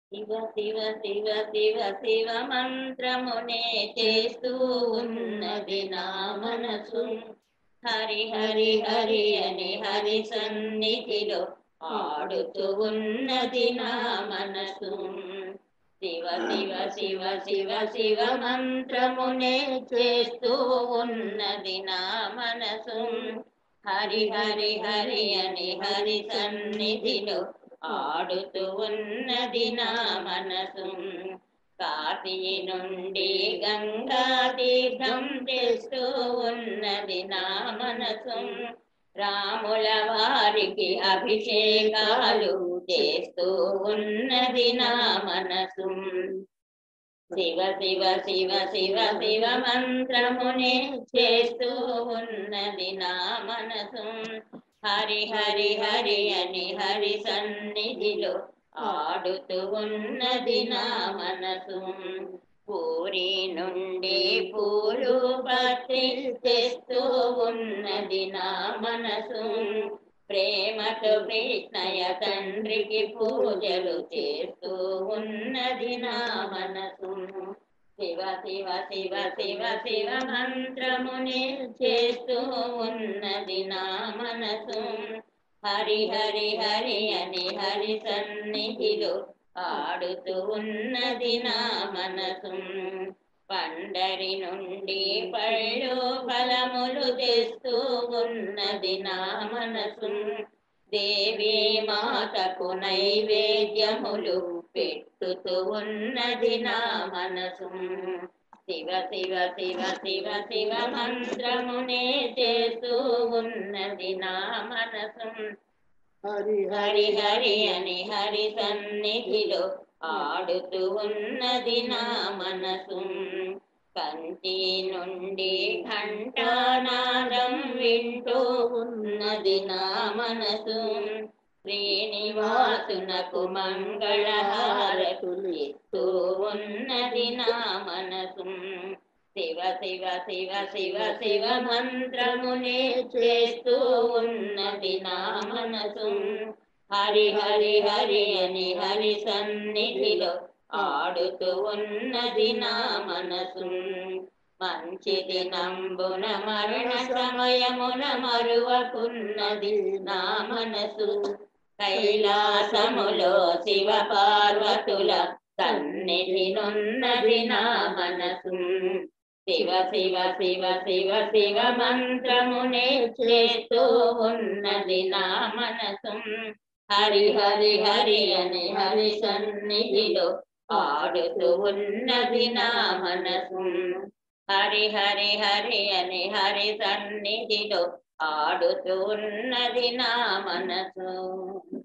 శివ శివ శివ శివ శివ మంత్రమునే చేస్తూ ఉన్నది నా మనసు హరి హరి హరి అని హరి సన్నిధిలో ఆడుతూ ఉన్నది నా మనసు శివ శివ శివ శివ శివ మంత్రమునే చేస్తూ ఉన్నది నా మనసు హరి హరి హరి అని హరి సన్నిధిలో ఆడుతూ ఉన్నది నా మనసు కాశీ నుండి గంగా తీర్థం తెస్తూ ఉన్నది నా మనసు రాముల వారికి అభిషేకాలు చేస్తూ ఉన్నది నా మనసు శివ శివ శివ శివ శివ మంత్రమునే చేస్తూ ఉన్నది నా మనసు హరి హరి హరి అని హరి సన్నిధిలో ఆడుతూ ఉన్నది నా మనసు పూరి నుండి పూలు పత్రి తెస్తూ ఉన్నది నా మనసు ప్రేమతో కృష్ణయ తండ్రికి పూజలు చేస్తూ ఉన్నది నా మనసు శివ శివ శివ శివ శివ మంత్రముని చేస్తూ ఉన్నది నా మనసు హరి హరి హరి అని హరి సన్నిధిలో ఆడుతూ ఉన్నది నా మనసు పండరి నుండి పళ్ళు ఫలములు తెస్తూ ఉన్నది నా మనసు దేవి మాతకు నైవేద్యములు పెట్టుతూ ఉన్నది నా మనసు శివ శివ శివ శివ శివ మంత్రమునే చేస్తూ ఉన్నది నా మనసు హరి హరి హరి అని హరి సన్నిధిలో ఆడుతూ ఉన్నది నా మనసు కంచి నుండి ఘంటానాదం వింటూ ఉన్నది నా మనసు శ్రీనివాసునకు మంగళహారతులు ఇస్తూ ఉన్నది నా మనసు శివ శివ శివ శివ శివ మంత్రమునే చేస్తూ ఉన్నది నా మనసు హరి హరి హరి అని హరి సన్నిధిలో ఆడుతూ ఉన్నది నా మనసు మంచిది నంబున మరణ సమయమున మరువకున్నది నా మనసు కైలాసములో శివ పార్వతుల సన్నిధినున్నది నా మనసు శివ శివ శివ శివ శివ మంత్రమునే చేస్తూ ఉన్నది నా మనసు హరి హరి హరి అని హరి సన్నిధిలో ఆడుతూ ఉన్నది నా మనసు హరి హరి హరి అని హరి సన్నిధిలో ఆడుతూ ఉన్నది నా మనసు